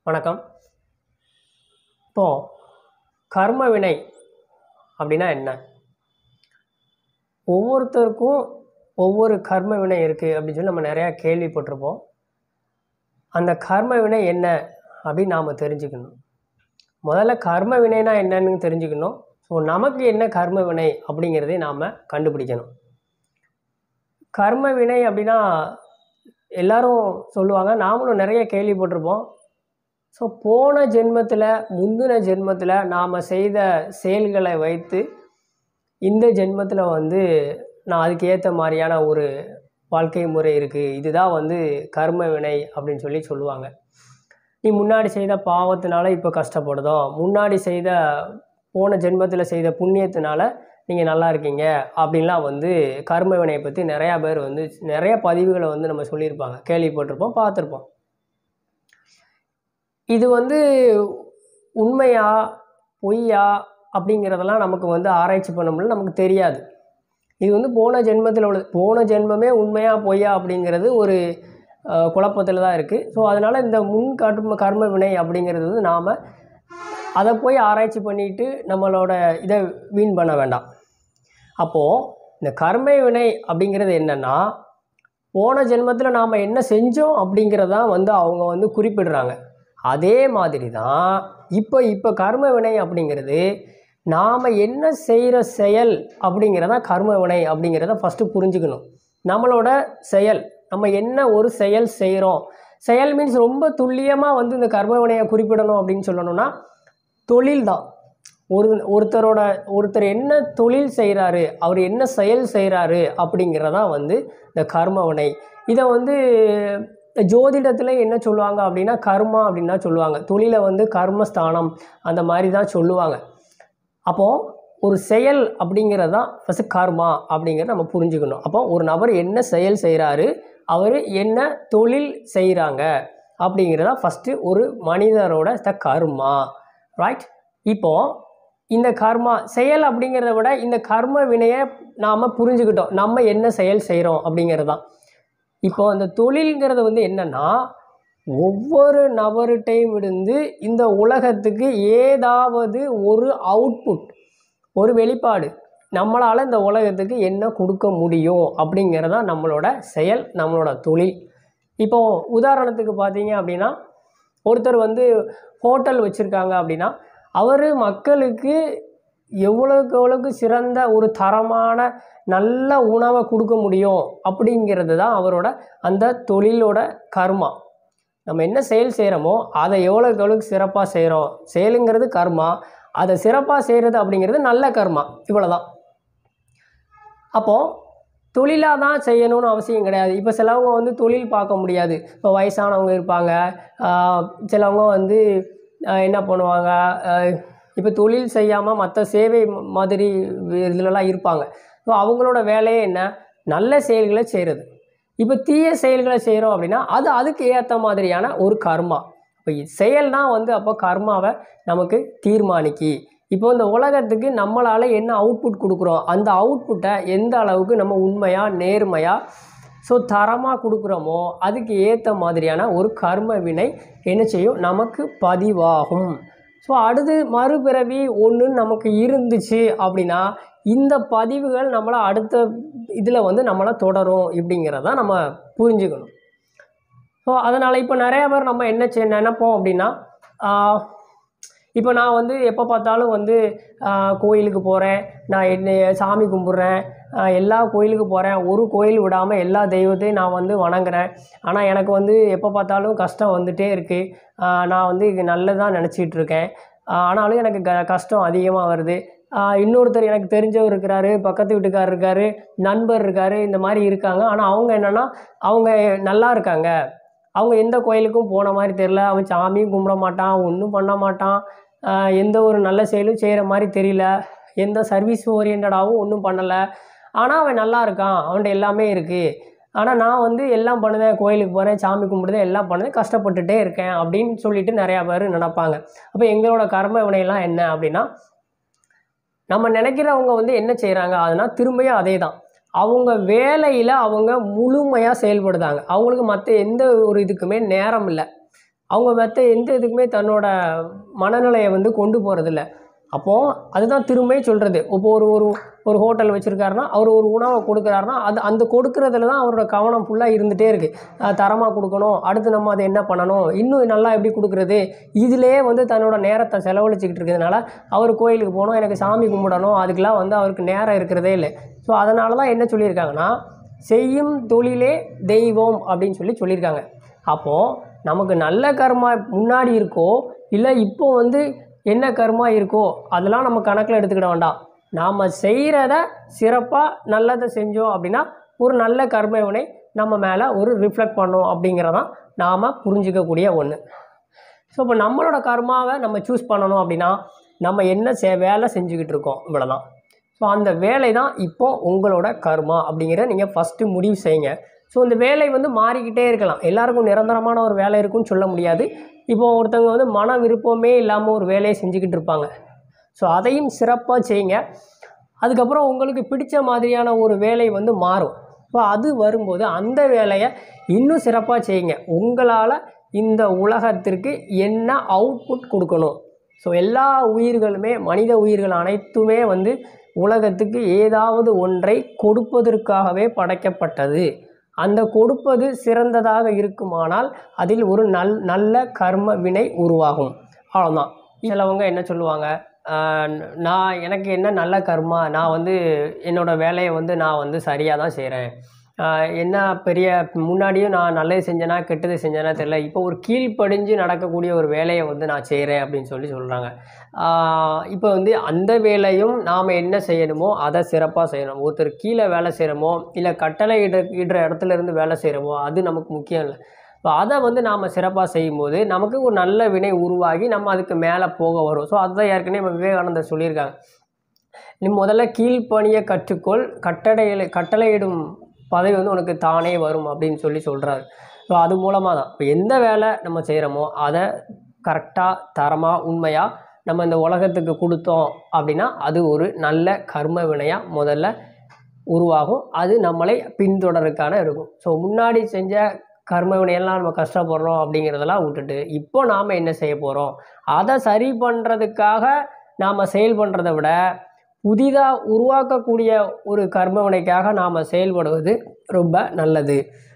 வணக்கம் இப்போது கர்ம வினை அப்படின்னா என்ன ஒவ்வொருத்தருக்கும் ஒவ்வொரு கர்ம வினை இருக்குது அப்படின்னு சொல்லி நம்ம நிறையா கேள்விப்பட்டிருப்போம் அந்த கர்ம வினை என்ன அப்படின்னு நாம் தெரிஞ்சுக்கணும் முதல்ல கர்ம வினைனா என்னன்னு தெரிஞ்சுக்கணும் ஸோ நமக்கு என்ன கர்ம வினை அப்படிங்கிறதை நாம் கண்டுபிடிக்கணும் கர்ம வினை அப்படின்னா எல்லாரும் சொல்லுவாங்க நாமளும் நிறைய கேள்விப்பட்டிருப்போம் ஸோ போன ஜென்மத்தில் முந்தின ஜென்மத்தில் நாம் செய்த செயல்களை வைத்து இந்த ஜென்மத்தில் வந்து நான் அதுக்கு ஏற்ற மாதிரியான ஒரு வாழ்க்கை முறை இருக்குது இதுதான் வந்து கர்ம வினை அப்படின்னு சொல்லி சொல்லுவாங்க நீ முன்னாடி செய்த பாவத்தினால இப்போ கஷ்டப்படுதோம் முன்னாடி செய்த போன ஜென்மத்தில் செய்த புண்ணியத்தினால நீங்கள் நல்லா இருக்கீங்க அப்படின்லாம் வந்து கர்ம வினையை பற்றி நிறையா பேர் வந்து நிறைய பதிவுகளை வந்து நம்ம சொல்லியிருப்பாங்க கேள்விப்பட்டிருப்போம் பார்த்துருப்போம் இது வந்து உண்மையா பொய்யா அப்படிங்கிறதெல்லாம் நமக்கு வந்து ஆராய்ச்சி பண்ண முடியல நமக்கு தெரியாது இது வந்து போன ஜென்மத்தில் உள்ள போன ஜென்மமே உண்மையா பொய்யா அப்படிங்கிறது ஒரு குழப்பத்தில் தான் இருக்குது ஸோ அதனால் இந்த முன் கர்ம கர்ம வினை அப்படிங்கிறது வந்து நாம் அதை போய் ஆராய்ச்சி பண்ணிட்டு நம்மளோட இதை வீண் பண்ண வேண்டாம் அப்போது இந்த கர்ம வினை அப்படிங்கிறது என்னென்னா போன ஜென்மத்தில் நாம் என்ன செஞ்சோம் அப்படிங்கிறதான் வந்து அவங்க வந்து குறிப்பிடுறாங்க அதே மாதிரி தான் இப்போ இப்போ கர்ம வினை அப்படிங்கிறது நாம் என்ன செய்கிற செயல் அப்படிங்கிறதா கர்ம வினை அப்படிங்கிறத ஃபஸ்ட்டு புரிஞ்சுக்கணும் நம்மளோட செயல் நம்ம என்ன ஒரு செயல் செய்கிறோம் செயல் மீன்ஸ் ரொம்ப துல்லியமாக வந்து இந்த கர்ம வினையை குறிப்பிடணும் அப்படின்னு சொல்லணும்னா தொழில் தான் ஒரு ஒருத்தரோட ஒருத்தர் என்ன தொழில் செய்கிறாரு அவர் என்ன செயல் செய்கிறாரு அப்படிங்கிறதா வந்து இந்த கர்ம வினை இதை வந்து ஜோதிடத்தில் என்ன சொல்லுவாங்க அப்படின்னா கர்மா அப்படின்னு தான் சொல்லுவாங்க தொழிலை வந்து கர்மஸ்தானம் அந்த மாதிரி தான் சொல்லுவாங்க அப்போது ஒரு செயல் அப்படிங்கிறது தான் ஃபஸ்ட்டு கர்மா அப்படிங்கிறத நம்ம புரிஞ்சுக்கணும் அப்போ ஒரு நபர் என்ன செயல் செய்கிறாரு அவர் என்ன தொழில் செய்கிறாங்க அப்படிங்கிறதா ஃபஸ்ட்டு ஒரு மனிதரோட த கர்மா ரைட் இப்போது இந்த கர்மா செயல் அப்படிங்கிறத விட இந்த கர்ம வினையை நாம் புரிஞ்சுக்கிட்டோம் நம்ம என்ன செயல் செய்கிறோம் அப்படிங்கிறது தான் இப்போ அந்த தொழில்ங்கிறது வந்து என்னென்னா ஒவ்வொரு நபர்கிட்டையும் இருந்து இந்த உலகத்துக்கு ஏதாவது ஒரு அவுட்புட் ஒரு வெளிப்பாடு நம்மளால் இந்த உலகத்துக்கு என்ன கொடுக்க முடியும் அப்படிங்கிறது தான் நம்மளோட செயல் நம்மளோட தொழில் இப்போது உதாரணத்துக்கு பார்த்தீங்க அப்படின்னா ஒருத்தர் வந்து ஹோட்டல் வச்சுருக்காங்க அப்படின்னா அவர் மக்களுக்கு எவ்வளோக்கு எவ்வளோக்கு சிறந்த ஒரு தரமான நல்ல உணவை கொடுக்க முடியும் அப்படிங்கிறது தான் அவரோட அந்த தொழிலோட கர்மா நம்ம என்ன செயல் செய்கிறோமோ அதை எவ்வளோக்கு எவ்வளோக்கு சிறப்பாக செய்கிறோம் செயலுங்கிறது கர்மா அதை சிறப்பாக செய்கிறது அப்படிங்கிறது நல்ல கர்மா இவ்வளோ தான் அப்போது தொழிலாக தான் செய்யணும்னு அவசியம் கிடையாது இப்போ சிலவங்க வந்து தொழில் பார்க்க முடியாது இப்போ வயசானவங்க இருப்பாங்க சிலவங்க வந்து என்ன பண்ணுவாங்க இப்போ தொழில் செய்யாமல் மற்ற சேவை மாதிரி இதுலலாம் இருப்பாங்க ஸோ அவங்களோட வேலையே என்ன நல்ல செயல்களை செய்கிறது இப்போ தீய செயல்களை செய்கிறோம் அப்படின்னா அது அதுக்கு ஏற்ற மாதிரியான ஒரு கர்மா இப்போ செயல் தான் வந்து அப்போ கர்மாவை நமக்கு தீர்மானிக்கி இப்போ இந்த உலகத்துக்கு நம்மளால் என்ன அவுட்புட் கொடுக்குறோம் அந்த அவுட்புட்டை எந்த அளவுக்கு நம்ம உண்மையாக நேர்மையாக ஸோ தரமாக கொடுக்குறோமோ அதுக்கு ஏற்ற மாதிரியான ஒரு கர்ம வினை என்ன செய்யும் நமக்கு பதிவாகும் ஸோ அடுத்து மறுபிறவி ஒன்று நமக்கு இருந்துச்சு அப்படின்னா இந்த பதிவுகள் நம்மளை அடுத்த இதில் வந்து நம்மளை தொடரும் இப்படிங்கிறத நம்ம புரிஞ்சுக்கணும் ஸோ அதனால் இப்போ நிறையா பேர் நம்ம என்ன செய் நினைப்போம் அப்படின்னா இப்போ நான் வந்து எப்போ பார்த்தாலும் வந்து கோயிலுக்கு போகிறேன் நான் என்ன சாமி கும்பிட்றேன் எல்லா கோயிலுக்கு போகிறேன் ஒரு கோயில் விடாமல் எல்லா தெய்வத்தையும் நான் வந்து வணங்குறேன் ஆனால் எனக்கு வந்து எப்போ பார்த்தாலும் கஷ்டம் வந்துகிட்டே இருக்குது நான் வந்து இது நல்லதாக நினச்சிட்டு இருக்கேன் ஆனாலும் எனக்கு க கஷ்டம் அதிகமாக வருது இன்னொருத்தர் எனக்கு தெரிஞ்சவர் இருக்கிறாரு பக்கத்து வீட்டுக்காரர் இருக்கார் நண்பர் இருக்கார் இந்த மாதிரி இருக்காங்க ஆனால் அவங்க என்னென்னா அவங்க நல்லா இருக்காங்க அவங்க எந்த கோயிலுக்கும் போன மாதிரி தெரில அவன் சாமியும் கும்பிட மாட்டான் ஒன்றும் பண்ண மாட்டான் எந்த ஒரு நல்ல செயலும் செய்கிற மாதிரி தெரியல எந்த சர்வீஸ் ஓரியன்டாகவும் ஒன்றும் பண்ணலை ஆனால் அவன் நல்லா இருக்கான் அவன்கிட்ட எல்லாமே இருக்குது ஆனால் நான் வந்து எல்லாம் பண்ணுவேன் கோயிலுக்கு போகிறேன் சாமி கும்பிடுதேன் எல்லாம் பண்ணுவேன் கஷ்டப்பட்டுட்டே இருக்கேன் அப்படின்னு சொல்லிட்டு நிறையா பேர் நினப்பாங்க அப்போ எங்களோட கர்ம வினையெல்லாம் என்ன அப்படின்னா நம்ம நினைக்கிறவங்க வந்து என்ன செய்கிறாங்க அதனால் திரும்பியும் அதே தான் அவங்க வேலையில் அவங்க முழுமையாக செயல்படுதாங்க அவங்களுக்கு மற்ற எந்த ஒரு இதுக்குமே நேரம் இல்லை அவங்க மற்ற எந்த இதுக்குமே தன்னோட மனநிலையை வந்து கொண்டு போகிறதில்ல அப்போது அதுதான் திரும்ப சொல்கிறது இப்போ ஒரு ஒரு ஒரு ஹோட்டல் வச்சுருக்காருன்னா அவர் ஒரு உணவை கொடுக்குறாருன்னா அது அந்த கொடுக்குறதுல தான் அவரோட கவனம் ஃபுல்லாக இருந்துகிட்டே இருக்குது தரமாக கொடுக்கணும் அடுத்து நம்ம அதை என்ன பண்ணணும் இன்னும் நல்லா எப்படி கொடுக்குறது இதிலே வந்து தன்னோட நேரத்தை செலவழிச்சிக்கிட்டு இருக்கிறதுனால அவர் கோயிலுக்கு போகணும் எனக்கு சாமி கும்பிடணும் அதுக்கெலாம் வந்து அவருக்கு நேரம் இருக்கிறதே இல்லை ஸோ அதனால தான் என்ன சொல்லியிருக்காங்கன்னா செய்யும் தொழிலே தெய்வம் அப்படின்னு சொல்லி சொல்லியிருக்காங்க அப்போது நமக்கு நல்ல கர்மா முன்னாடி இருக்கோ இல்லை இப்போ வந்து என்ன கர்மா இருக்கோ அதெல்லாம் நம்ம கணக்கில் எடுத்துக்கிட வேண்டாம் நாம் செய்கிறத சிறப்பாக நல்லதை செஞ்சோம் அப்படின்னா ஒரு நல்ல கர்மவினை நம்ம மேலே ஒரு ரிஃப்ளெக்ட் பண்ணும் அப்படிங்கிறதான் நாம் புரிஞ்சிக்கக்கூடிய ஒன்று ஸோ இப்போ நம்மளோட கர்மாவை நம்ம சூஸ் பண்ணணும் அப்படின்னா நம்ம என்ன செ வேலை செஞ்சுக்கிட்டு இருக்கோம் இவ்வளோதான் ஸோ அந்த வேலை தான் இப்போ உங்களோட கர்மா அப்படிங்கிற நீங்கள் ஃபஸ்ட்டு முடிவு செய்யுங்க ஸோ இந்த வேலை வந்து மாறிக்கிட்டே இருக்கலாம் எல்லாருக்கும் நிரந்தரமான ஒரு வேலை இருக்குன்னு சொல்ல முடியாது இப்போ ஒருத்தவங்க வந்து மன விருப்பமே இல்லாமல் ஒரு வேலையை செஞ்சுக்கிட்டு இருப்பாங்க ஸோ அதையும் சிறப்பாக செய்யுங்க அதுக்கப்புறம் உங்களுக்கு பிடிச்ச மாதிரியான ஒரு வேலை வந்து மாறும் ஸோ அது வரும்போது அந்த வேலையை இன்னும் சிறப்பாக செய்யுங்க உங்களால் இந்த உலகத்திற்கு என்ன அவுட்புட் கொடுக்கணும் ஸோ எல்லா உயிர்களுமே மனித உயிர்கள் அனைத்துமே வந்து உலகத்துக்கு ஏதாவது ஒன்றை கொடுப்பதற்காகவே படைக்கப்பட்டது அந்த கொடுப்பது சிறந்ததாக இருக்குமானால் அதில் ஒரு நல் நல்ல கர்ம வினை உருவாகும் அவ்வளோதான் சிலவங்க என்ன சொல்லுவாங்க ஆஹ் நான் எனக்கு என்ன நல்ல கர்மா நான் வந்து என்னோட வேலையை வந்து நான் வந்து சரியாக தான் செய்கிறேன் என்ன பெரிய முன்னாடியும் நான் நல்லது செஞ்சேனா கெட்டது செஞ்சேனா தெரியல இப்போ ஒரு கீழ்ப்படிஞ்சு நடக்கக்கூடிய ஒரு வேலையை வந்து நான் செய்கிறேன் அப்படின்னு சொல்லி சொல்கிறாங்க இப்போ வந்து அந்த வேலையும் நாம் என்ன செய்யணுமோ அதை சிறப்பாக செய்யணும் ஒருத்தர் கீழே வேலை செய்கிறோமோ இல்லை கட்டளை இட இடுற இடத்துல இருந்து வேலை செய்கிறோமோ அது நமக்கு முக்கியம் இல்லை இப்போ அதை வந்து நாம் சிறப்பாக செய்யும்போது நமக்கு ஒரு நல்ல வினை உருவாகி நம்ம அதுக்கு மேலே போக வரும் ஸோ அதுதான் ஏற்கனவே நம்ம விவேகானந்தர் சொல்லியிருக்காங்க நீ முதல்ல கீழ்ப்பணியை கற்றுக்கொள் கட்டளைகளை கட்டளையிடும் பதவி வந்து உனக்கு தானே வரும் அப்படின்னு சொல்லி சொல்கிறாரு ஸோ அது மூலமாக தான் இப்போ எந்த வேலை நம்ம செய்கிறோமோ அதை கரெக்டாக தரமாக உண்மையாக நம்ம இந்த உலகத்துக்கு கொடுத்தோம் அப்படின்னா அது ஒரு நல்ல கர்ம வினையாக முதல்ல உருவாகும் அது நம்மளை பின்தொடருக்கான இருக்கும் ஸோ முன்னாடி செஞ்ச கர்ம வினையெல்லாம் நம்ம கஷ்டப்படுறோம் அப்படிங்கிறதெல்லாம் விட்டுட்டு இப்போ நாம் என்ன செய்ய போகிறோம் அதை சரி பண்ணுறதுக்காக நாம் செயல் பண்ணுறதை விட புதிதாக உருவாக்கக்கூடிய ஒரு கர்ம வினைக்காக நாம் செயல்படுவது ரொம்ப நல்லது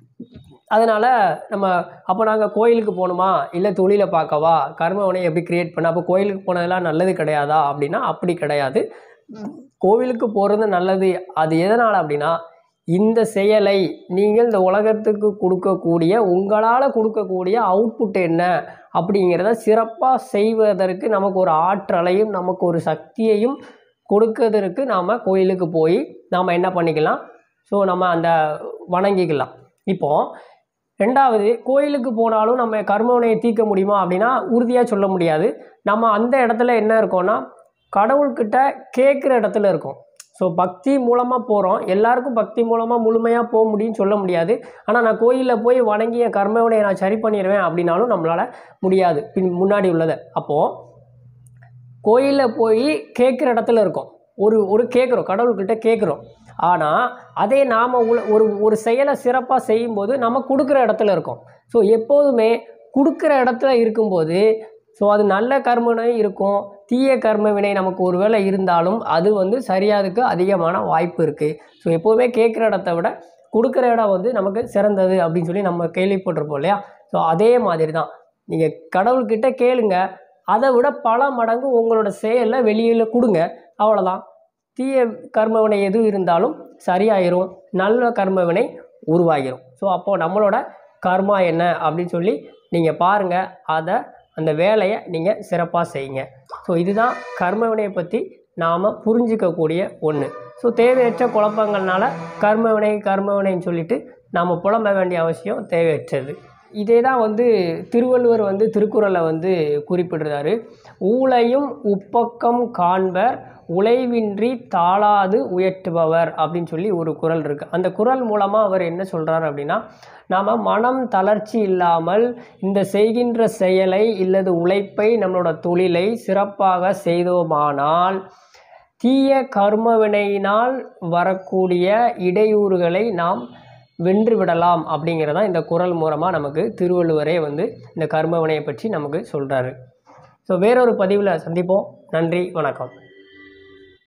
அதனால் நம்ம அப்போ நாங்கள் கோயிலுக்கு போகணுமா இல்லை தொழிலை பார்க்கவா கர்ம வினையை எப்படி கிரியேட் பண்ண அப்போ கோயிலுக்கு போனதெல்லாம் நல்லது கிடையாதா அப்படின்னா அப்படி கிடையாது கோவிலுக்கு போகிறது நல்லது அது எதனால் அப்படின்னா இந்த செயலை நீங்கள் இந்த உலகத்துக்கு கொடுக்கக்கூடிய உங்களால் கொடுக்கக்கூடிய அவுட்புட் என்ன அப்படிங்கிறத சிறப்பாக செய்வதற்கு நமக்கு ஒரு ஆற்றலையும் நமக்கு ஒரு சக்தியையும் கொடுக்கறதற்கு நாம் கோயிலுக்கு போய் நாம் என்ன பண்ணிக்கலாம் ஸோ நம்ம அந்த வணங்கிக்கலாம் இப்போது ரெண்டாவது கோயிலுக்கு போனாலும் நம்ம கர்மவினையை தீர்க்க முடியுமா அப்படின்னா உறுதியாக சொல்ல முடியாது நம்ம அந்த இடத்துல என்ன இருக்கோம்னா கடவுள்கிட்ட கேட்குற இடத்துல இருக்கோம் ஸோ பக்தி மூலமாக போகிறோம் எல்லாருக்கும் பக்தி மூலமாக முழுமையாக போக முடியும்னு சொல்ல முடியாது ஆனால் நான் கோயிலில் போய் வணங்கி என் கர்மவினையை நான் சரி பண்ணிடுவேன் அப்படின்னாலும் நம்மளால் முடியாது பின் முன்னாடி உள்ளதை அப்போது கோயிலில் போய் கேட்குற இடத்துல இருக்கோம் ஒரு ஒரு கேட்குறோம் கடவுள்கிட்ட கேட்குறோம் ஆனால் அதே நாம் உள்ள ஒரு ஒரு செயலை சிறப்பாக செய்யும்போது நம்ம கொடுக்குற இடத்துல இருக்கோம் ஸோ எப்போதுமே கொடுக்குற இடத்துல இருக்கும்போது ஸோ அது நல்ல கர்மனை இருக்கும் தீய கர்ம வினை நமக்கு ஒரு வேளை இருந்தாலும் அது வந்து சரியாதுக்கு அதிகமான வாய்ப்பு இருக்குது ஸோ எப்போவுமே கேட்குற இடத்த விட கொடுக்குற இடம் வந்து நமக்கு சிறந்தது அப்படின்னு சொல்லி நம்ம கேள்விப்பட்டிருப்போம் இல்லையா ஸோ அதே மாதிரி தான் நீங்கள் கடவுள்கிட்ட கேளுங்க அதை விட பல மடங்கு உங்களோட செயலில் வெளியில் கொடுங்க அவ்வளோதான் தீய கர்மவினை எது இருந்தாலும் சரியாயிரும் நல்ல கர்மவினை உருவாகிரும் ஸோ அப்போது நம்மளோட கர்மா என்ன அப்படின்னு சொல்லி நீங்கள் பாருங்கள் அதை அந்த வேலையை நீங்கள் சிறப்பாக செய்யுங்க ஸோ இதுதான் கர்மவினையை பற்றி நாம் புரிஞ்சிக்கக்கூடிய ஒன்று ஸோ தேவையற்ற குழப்பங்கள்னால கர்மவினை கர்மவினைன்னு சொல்லிட்டு நாம் புலம்ப வேண்டிய அவசியம் தேவையற்றது இதே தான் வந்து திருவள்ளுவர் வந்து திருக்குறளை வந்து குறிப்பிடுறாரு ஊழையும் உப்பக்கம் காண்பர் உழைவின்றி தாளாது உயர்த்துபவர் அப்படின்னு சொல்லி ஒரு குறள் இருக்குது அந்த குறள் மூலமாக அவர் என்ன சொல்கிறார் அப்படின்னா நாம் மனம் தளர்ச்சி இல்லாமல் இந்த செய்கின்ற செயலை இல்லது உழைப்பை நம்மளோட தொழிலை சிறப்பாக செய்தோமானால் தீய கர்மவினையினால் வரக்கூடிய இடையூறுகளை நாம் வென்று விடலாம் அப்படிங்கிறதான் இந்த குறள் மூலமாக நமக்கு திருவள்ளுவரே வந்து இந்த கர்மவினையை பற்றி நமக்கு சொல்கிறாரு ஸோ வேறொரு பதிவில் சந்திப்போம் நன்றி வணக்கம்